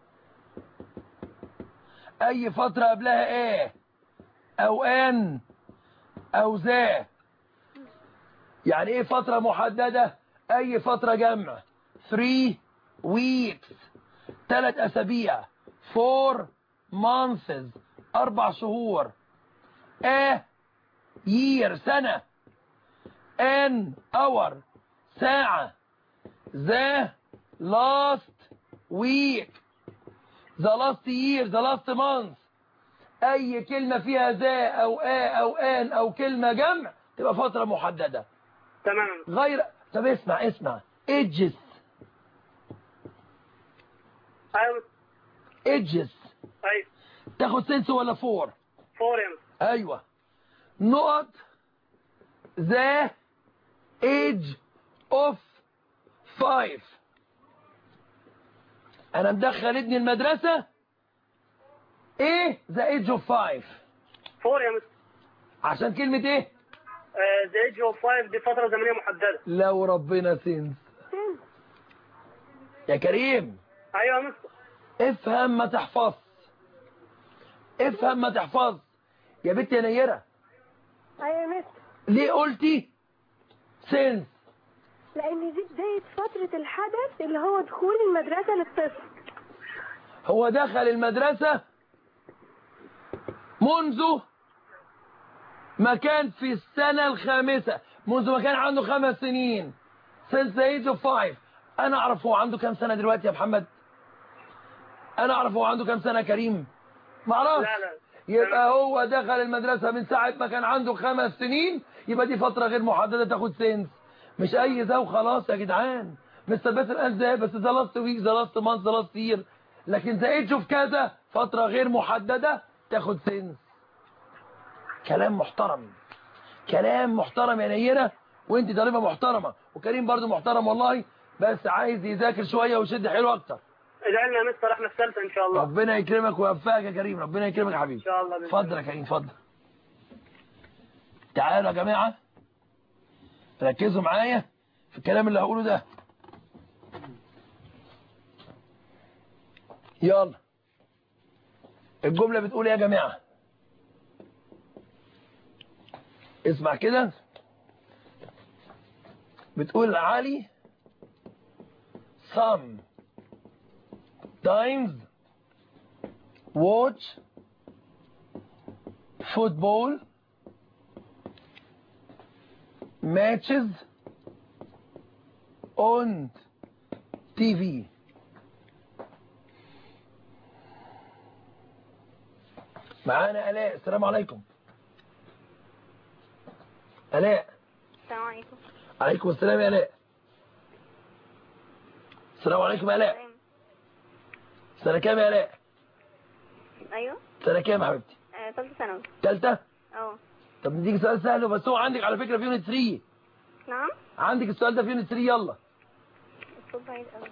اي فترة قبلها ايه او ان او ذا يعني ايه فترة محددة اي فترة جمع 3 weeks ثلاث اسابيع 4 months اربع شهور a year سنة an hour ساعة the last week the last year the last month اي كلمة فيها ذا او آ او ان او كلمة جمع تبقى فترة محددة تمام غير طب اسمع اسمع edges ايوه edges ايوه تاخد سنس ولا فور فور يا مس. ايوه نقط the age of five انا مدخل ابني المدرسة ايه the age of five فور يا مس عشان كلمة ايه ذا ايج اوف فايف دي فتره زمنيه محدده لو ربنا سنس يا كريم ايوه يا مس افهم ما تحفظ افهم ما تحفظ يا بنت يا نيرة ايوه يا مس ليه قلتي سنس لان دي بداية فترة الحدث اللي هو دخول المدرسة للطفل هو دخل المدرسة منذ ما كان في السنة الخامسة منذ ما كان عنده خمس سنين since the age of five أنا أعرف هو عنده كام سنة دلوقتي يا محمد أنا أعرف هو عنده كام سنة يا كريم ما أعرفش لا لا يبقى هو دخل المدرسة من ساعة ما كان عنده خمس سنين يبقى دي فترة غير محددة تاخد سنس مش أي ذا وخلاص يا جدعان مستر باسل قال ذا بس ذا لاست ويك ذا لاست مانث ذا لاست يير لكن ذا ايدج اوف كذا فترة غير محددة تاخد سنس كلام محترم كلام محترم يا نيرة وانت طالبة محترمة وكريم برضو محترم والله بس عايز يذاكر شوية ويشد حلو اكتر ادعي لنا يا مستر احنا في ثالثه ان شاء الله ربنا يكرمك ويوفقك يا كريم ربنا يكرمك يا حبيبي ان شاء الله بإذن اتفضل الله. يا كريم اتفضل تعالوا يا جماعة ركزوا معايا في الكلام اللي هقوله ده يلا الجملة بتقول إيه يا جماعة اسمع كده بتقول علي some times watch football matches on TV معانا آلاء السلام عليكم آلاء السلام عليكم عليكم السلام يا آلاء السلام عليكم يا آلاء سنة كام يا آلاء ايوه سنة كام يا حبيبتي آه، ثالثه ثانوي تالتة اه طب نديك سؤال سهل بس هو عندك على فكرة في يونت 3 نعم عندك السؤال ده في يونت 3 يلا الصوت بعيد قوي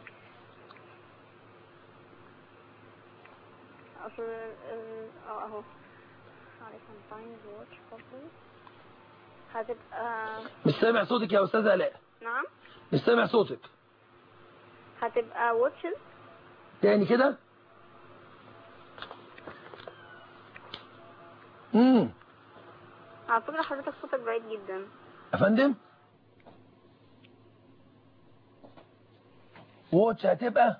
اصل ال- اه اهو عليكم تايمز واتش فوتبول هتبقى مش سامع صوتك يا أستاذة آلاء نعم مش سامع صوتك هتبقى واتشز تاني كده امم على فكرة حضرتك صوتك بعيد جدا يا فندم واتش هتبقى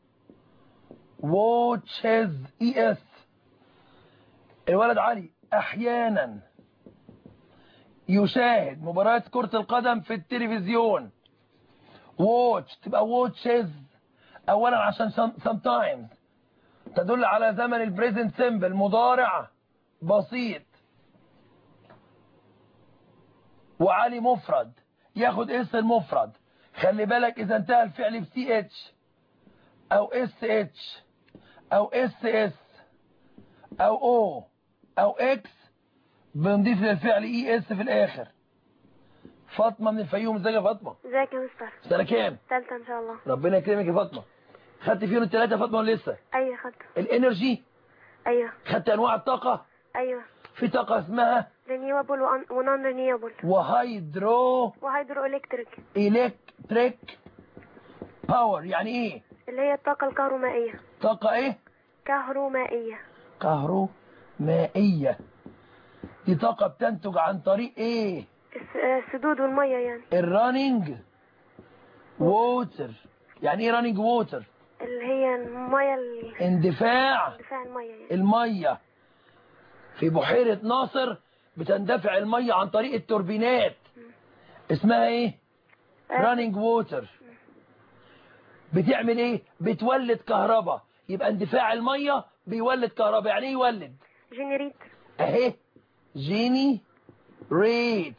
واتشز اي اس الولد علي احيانا يشاهد مباريات كرة القدم في التلفزيون واتش تبقى واتشز اولا عشان sometimes تدل على زمن البريزنت سيمبل مضارع بسيط وعلي مفرد ياخد اس المفرد خلي بالك اذا انتهى الفعل بسي اتش او اس اتش او اس اس او او او اكس بنضيف للفعل اي اس في الاخر فاطمه من الفيوم ازيك يا فاطمه ازيك يا مستر سنه كام تالتة ان شاء الله ربنا يكرمك يا فاطمه خدت فيهم الثلاثه فاطمه ولا لسه ايوه خدت الانرجي ايوه خدت انواع الطاقه ايوه في طاقه اسمها رينيوبل ونون رينيوبل وهيدرو وهيدرو الكتريك الكتريك باور يعني ايه اللي هي الطاقة الكهرومائية طاقه ايه كهرومائية كهرومائيه دي طاقه بتنتج عن طريق ايه الس- آه، السدود والمية يعني الرانينج ووتر يعني ايه رانينج ووتر اللي هي المية ال- اندفاع دفاع المية يعني الميه في بحيره ناصر بتندفع الميه عن طريق التوربينات اسمها ايه رانينج ووتر بتعمل ايه بتولد كهرباء يبقى اندفاع الميه بيولد كهرباء يعني ايه يولد جنريت اهي جيني ريت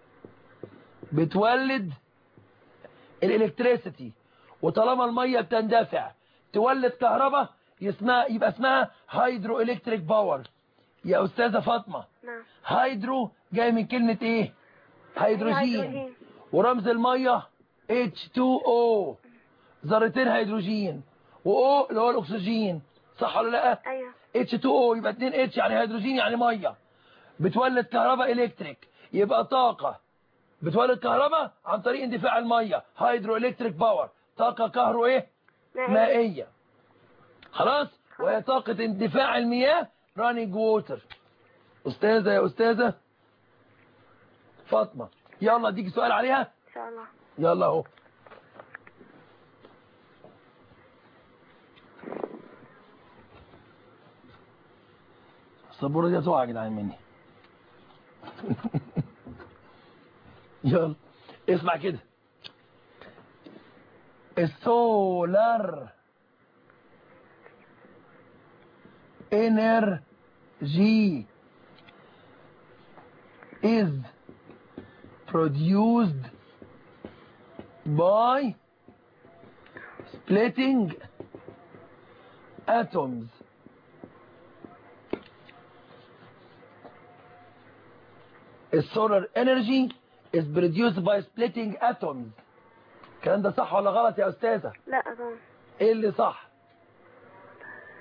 بتولد الالكتريسيتي وطالما الميه بتندفع تولد كهرباء اسمها يبقى اسمها هيدرو الكتريك باور يا استاذه فاطمه نعم هيدرو جاي من كلمه ايه هيدروجين هيدروجين. ورمز الميه H2O ذرتين هيدروجين و O اللي هو الاكسجين صح ولا لا ايوه H2O يبقى 2 H يعني هيدروجين يعني ميه بتولد كهرباء الكتريك يبقى طاقه بتولد كهرباء عن طريق اندفاع الميه هيدرو الكتريك باور طاقه كهرو ايه مائية. مائيه خلاص وهي طاقه اندفاع المياه رانينج ووتر استاذه يا استاذه فاطمه يلا اديكي سؤال عليها ان شاء الله يلا اهو السبوره دي هتقع يا جدعان مني يلا اسمع كده السولار energy is produced by splitting atoms السولار energy is produced by splitting atoms الكلام ده صح ولا غلط يا استاذه لا طبعا ايه اللي صح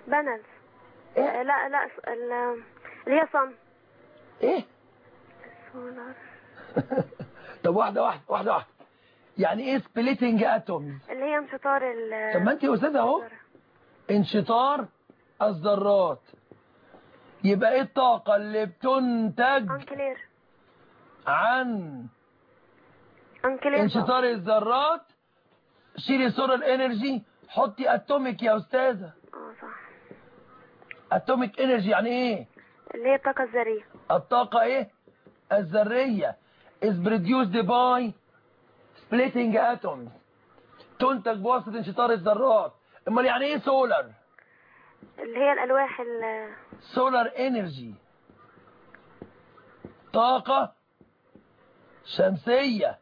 بانلز إيه؟ لا لا س- ال- اللي هي صن ايه سولار طب واحده واحده واحده واحده يعني ايه سبليتنج اتومز اللي هي انشطار ال طب ما انت يا استاذ اهو انشطار الذرات يبقى ايه الطاقه اللي بتنتج انكلير عن انكلير انشطار الذرات شيلي سولار انرجي حطي اتوميك يا استاذه اه صح اتوميك انرجي يعني ايه اللي هي الطاقة الذرية الطاقة ايه الذرية is produced by splitting atoms تنتج بواسطة انشطار الذرات امال يعني ايه سولار اللي هي الألواح ال سولار انرجي طاقة شمسية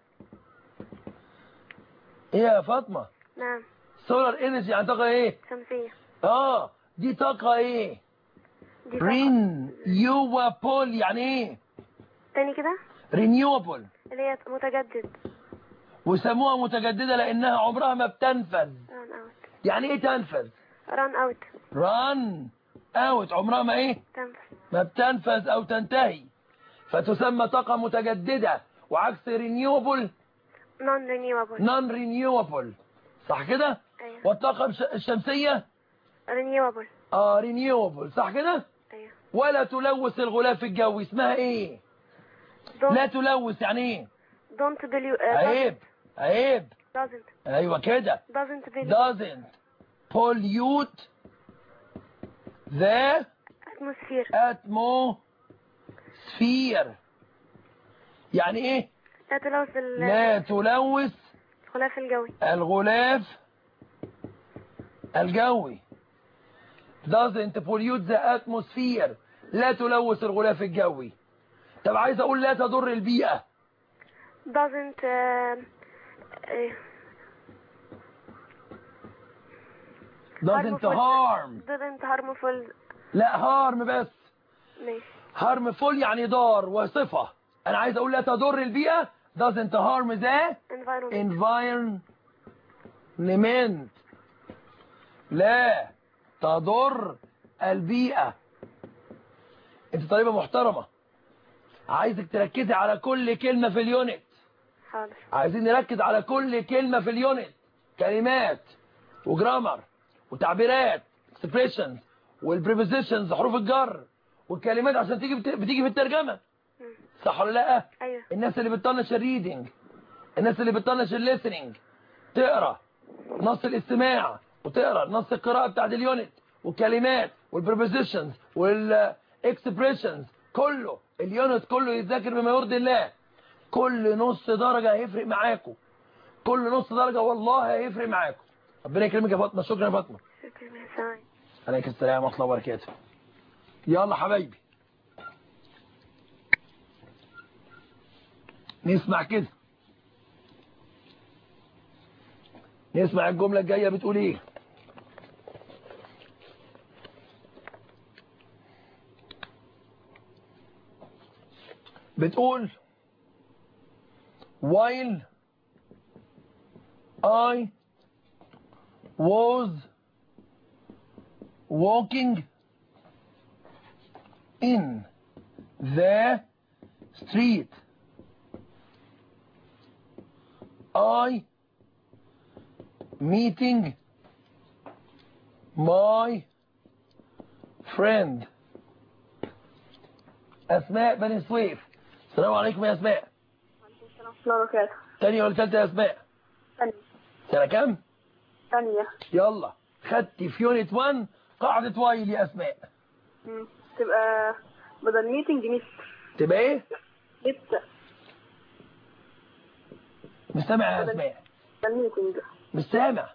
ايه يا فاطمة نعم سولار انرجي يعني طاقة ايه شمسية اه دي طاقة ايه دي طاقة رينيوبل يعني ايه تاني كده رينيوبل اللي هي متجدد وسموها متجددة لأنها عمرها ما بتنفذ ران اوت يعني إيه تنفذ ران اوت run out عمرها ما إيه تنفذ ما بتنفذ أو تنتهي فتسمى طاقة متجددة وعكس renewable نون رينيوبل non renewable صح كده ايوه والطاقة الش- الشمسية رينيوبل آه renewable صح كده ايوه ولا تلوث الغلاف الجوي اسمها إيه لا تلوث يعني إيه don't believe عيب عيب doesn't أيوة كده doesn't believe doesn't pollute the atmosphere atmosphere يعني ايه لا تلوث ال- لا تلوث الغلاف الجوي الغلاف الجوي doesn't pollute the atmosphere لا تلوث الغلاف الجوي طب عايز اقول لا تضر البيئة doesn't آه، إيه، doesn't harmful- harm doesn't harmful لا harm بس ماشي harmful يعني ضار وصفة انا عايز اقول لا تضر البيئة doesn't harm the environment environment لا تضر البيئة انت طالبة محترمة عايزك تركزي على كل كلمة في اليونت حاضر عايزين نركز على كل كلمة في اليونت كلمات وجرامر وتعبيرات expressions والبريبوزيشنز حروف الجر والكلمات عشان تيجي بت- بتيجي في الترجمة صح ولا لا ايوه الناس اللي بتطنش الريدنج الناس اللي بتطنش الليسننج تقرا نص الاستماع وتقرا نص القراءة بتاعت اليونت والكلمات والبريبوزيشنز والاكسبريشنز كله اليونت كله يتذاكر بما يرضي الله كل نص درجة هيفرق معاكم كل نص درجة والله هيفرق معاكم ربنا يكرمك يا فاطمة شكرا يا فاطمة شكرا يا سامي عليك السلام ورحمة الله وبركاته يلا حبايبي نسمع كده نسمع الجملة الجاية بتقول ايه بتقول while I was walking in the street. I meeting my friend أسماء بني سويف السلام عليكم يا أسماء السلام ورحمة الله وبركاته تانية ولا تالتة يا أسماء ثانية سنة كام ثانية يلا خدتي في يونت 1 قاعدة وايل يا أسماء مم. تبقى بدل ميتنج ميت تبقى إيه ميت مش سامع يا أسماء بدل ميتنج مش سامع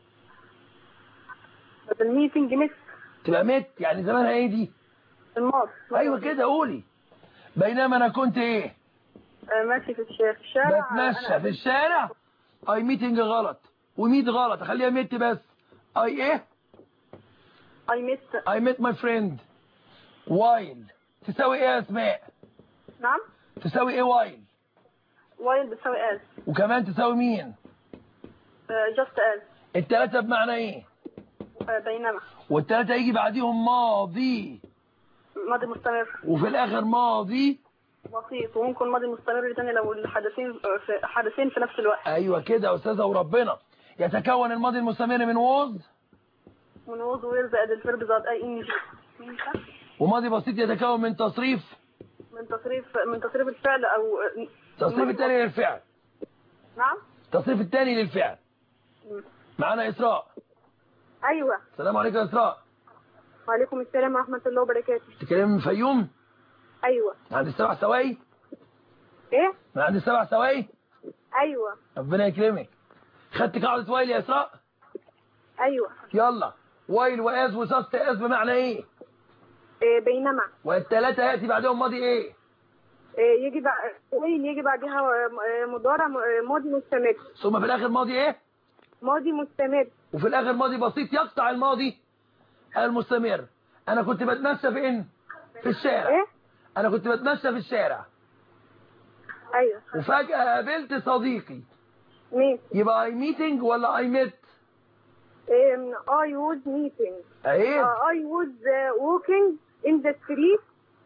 بدل ميتنج ميت تبقى مت يعني زمانها ايه دي الماضي ايوه كده قولي بينما انا كنت ايه آه، ماشي في الشارع في الشارع بتمشى أنا في الشارع اي ميتنج غلط وميت غلط اخليها ميت بس اي ايه اي ميت اي ميت ماي فريند وايل تساوي ايه يا اسماء نعم تساوي ايه وايل وايل بتساوي از وكمان تساوي مين جاست از التلاتة بمعنى ايه آه، بينما والتلاتة يجي بعديهم ماضي ماضي مستمر وفي الاخر ماضي بسيط وممكن ماضي مستمر تاني لو الحدثين في حدثين في نفس الوقت ايوه كده يا استاذه وربنا يتكون الماضي المستمر من ووز من ووز وير زائد الفيرب زائد اي ان جي وماضي بسيط يتكون من تصريف من تصريف من تصريف الفعل او تصريف الثاني للفعل نعم التصريف الثاني للفعل معانا اسراء ايوه السلام عليكم يا اسراء وعليكم السلام ورحمه الله وبركاته تتكلم من الفيوم ايوه من عند السبع سواي ايه من عند السبع سواي ايوه ربنا يكرمك خدت قاعده وايل يا اسراء ايوه يلا وايل واز وساست از بمعنى ايه إيه بينما والثلاثه ياتي بعدهم ماضي ايه إيه يجي بعد وين يجي بعدها آه، مضارع آه، ماضي مستمر ثم في الاخر ماضي ايه ماضي مستمر وفي الاخر ماضي بسيط يقطع الماضي المستمر انا كنت بتمشى فين في الشارع ايه انا كنت بتمشى في الشارع ايوه وفجأة قابلت صديقي مين يبقى اي ميتنج ولا اي ميت إيه I was meeting ايه uh, I was uh, walking in the street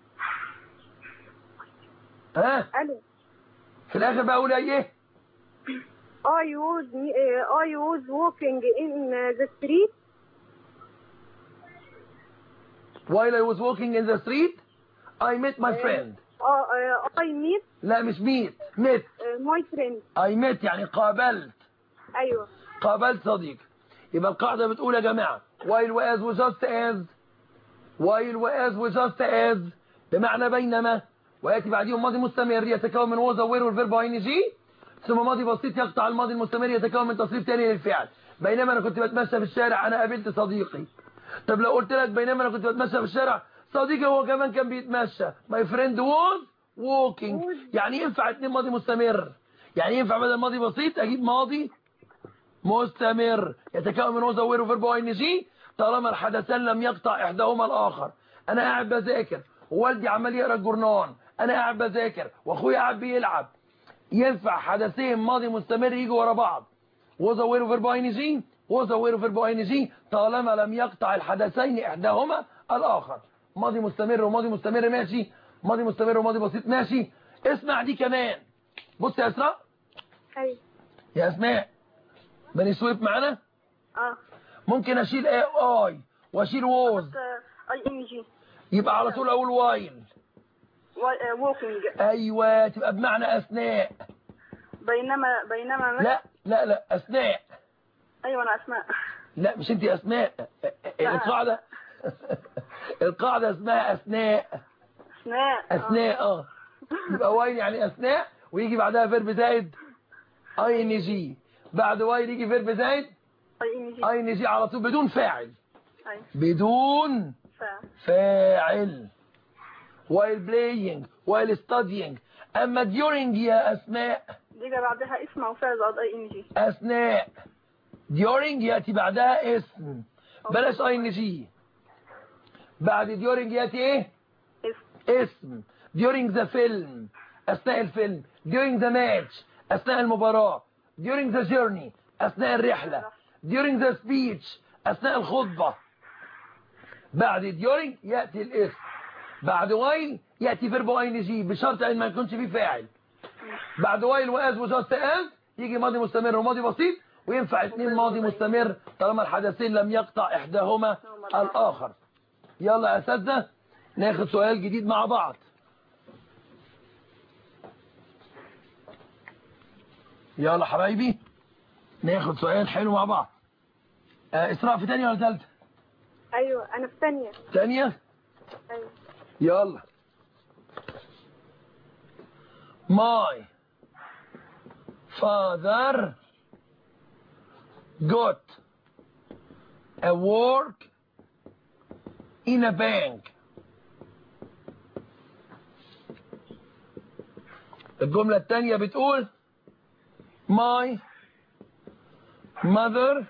ها الو في الاخر بقى اقول ايه I was uh, I was walking in uh, the street while I was walking in the street I met my friend uh, uh, I meet لا مش meet met uh, my friend I met يعني قابلت ايوه قابلت صديق يبقى القاعدة بتقول يا جماعة while was و just as while was و just as بمعنى بينما ويأتي بعديهم ماضي مستمر يتكون من was وير والفيرب اي جي ثم ماضي بسيط يقطع الماضي المستمر يتكون من تصريف تاني للفعل بينما انا كنت بتمشى في الشارع انا قابلت صديقي طب لو قلت لك بينما انا كنت بتمشى في الشارع صديقي هو كمان كان بيتمشى my friend was walking يعني ينفع اتنين ماضي مستمر يعني ينفع بدل ماضي بسيط اجيب ماضي مستمر يتكون من وزن وير وفيرب ان جي طالما الحدثان لم يقطع احداهما الاخر انا قاعد بذاكر ووالدي عمال يقرا الجورنان انا قاعد بذاكر واخويا قاعد بيلعب ينفع حدثين ماضي مستمر يجوا ورا بعض وزن وير وفيرب ان جي وزن وير وفيرب ان جي طالما لم يقطع الحدثين احداهما الاخر ماضي مستمر وماضي مستمر ماشي ماضي مستمر وماضي بسيط ماشي اسمع دي كمان بص يا اسراء ايوه يا اسماء بني سويف معانا اه ممكن اشيل اي اي واشيل ووز اي ان جي يبقى على طول اقول وايل ووكينج ايوه تبقى بمعنى اثناء بينما بينما لا لا لا اثناء ايوه انا اسماء لا مش انت اسماء القاعده القاعده اسمها اثناء اثناء اثناء اه يبقى وايل يعني اثناء ويجي بعدها فيرب زائد اي ان جي بعد وايل يجي فيرب زائد اي ان جي اي ان جي على طول بدون فاعل ايوه بدون فاعل فاعل while playing while studying اما during يا اسماء دي جا بعدها اسم او فعل زائد اي ان جي اثناء during ياتي بعدها اسم بلاش اي ان جي بعد during ياتي ايه اسم اسم during the film اثناء الفيلم during the match اثناء المباراة during the journey اثناء الرحلة during the speech اثناء الخطبة بعد during ياتي الاسم بعد while ياتي فيرب اي ان جي بشرط ان ما يكونش فيه فاعل بعد while واز وجاست از يجي ماضي مستمر وماضي بسيط وينفع اثنين ماضي مستمر طالما الحدثين لم يقطع احداهما الاخر يلا يا اساتذه ناخد سؤال جديد مع بعض يلا حبايبي ناخد سؤال حلو مع بعض آه اسراء في تانية ولا تالتة ايوه انا في ثانيه تانية ايوه يلا My father got a work in a bank. الجملة الثانية بتقول My mother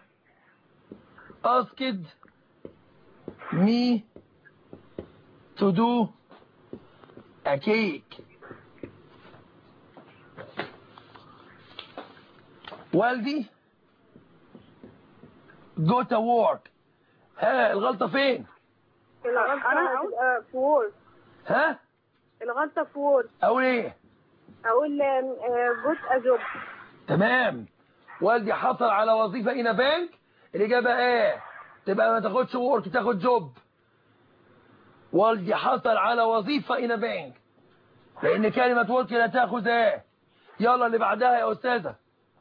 asked me to do a cake. والدي go to work ها الغلطة فين الغلطة هتبقى في وورد ها الغلطة في وورد اقول ايه أقول جوت أجوب تمام والدي حصل على وظيفة إنا بانك الإجابة ايه تبقى ما تاخدش وورك تاخد جوب والدي حصل على وظيفة إنا بانك لأن كلمة وورك لا تاخذ ايه يلا اللي بعدها يا أستاذة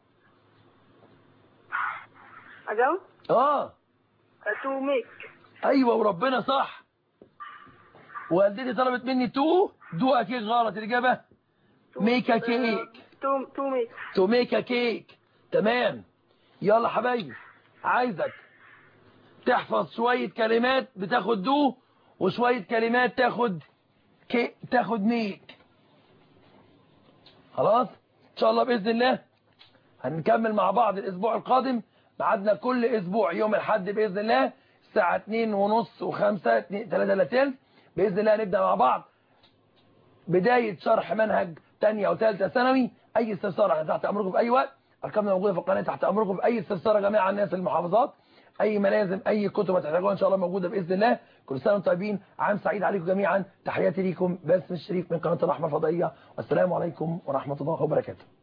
أجاوب اه تو ميك ايوه وربنا صح والدتي طلبت مني تو دو اكيد غلط الاجابه ميك ا كيك تو تو ميك تو ميك ا كيك تمام يلا حبايبي عايزك تحفظ شويه كلمات بتاخد دو وشويه كلمات تاخد كي تاخد ميك خلاص ان شاء الله باذن الله هنكمل مع بعض الاسبوع القادم ميعادنا كل اسبوع يوم الاحد باذن الله الساعه 2 ونص و5 3 الا تلت باذن الله نبدا مع بعض بدايه شرح منهج ثانيه وثالثه ثانوي اي استفسار احنا تحت امركم في اي وقت ارقامنا موجوده في القناه تحت امركم في اي استفسار يا جماعه الناس المحافظات اي ملازم اي كتب هتحتاجوها ان شاء الله موجوده باذن الله كل سنه وانتم طيبين عام سعيد عليكم جميعا تحياتي ليكم باسم الشريف من قناه الرحمه الفضائيه والسلام عليكم ورحمه الله وبركاته